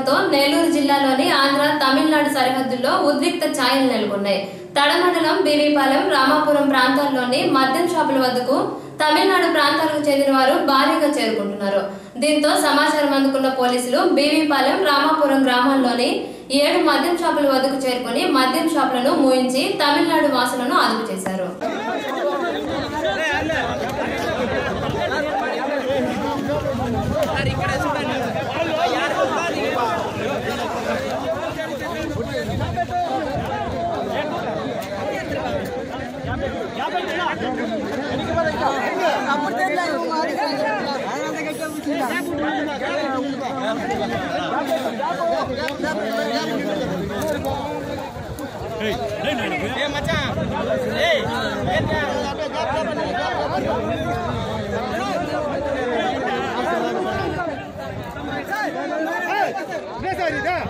ఉండడంతో నెల్లూరు జిల్లాలోని ఆంధ్ర తమిళనాడు సరిహద్దుల్లో ఉద్రిక్త ఛాయలు నెలకొన్నాయి తడమండలం బీవీపాలెం రామాపురం ప్రాంతాల్లోని మద్యం షాపుల వద్దకు తమిళనాడు ప్రాంతాలకు చెందిన వారు భారీగా చేరుకుంటున్నారు దీంతో సమాచారం అందుకున్న పోలీసులు బీవీపాలెం రామాపురం గ్రామాల్లోని ఏడు మద్యం షాపుల వద్దకు చేరుకుని మద్యం షాపులను మూయించి తమిళనాడు వాసులను అదుపు చేశారు ఇదే సార్ ఇదే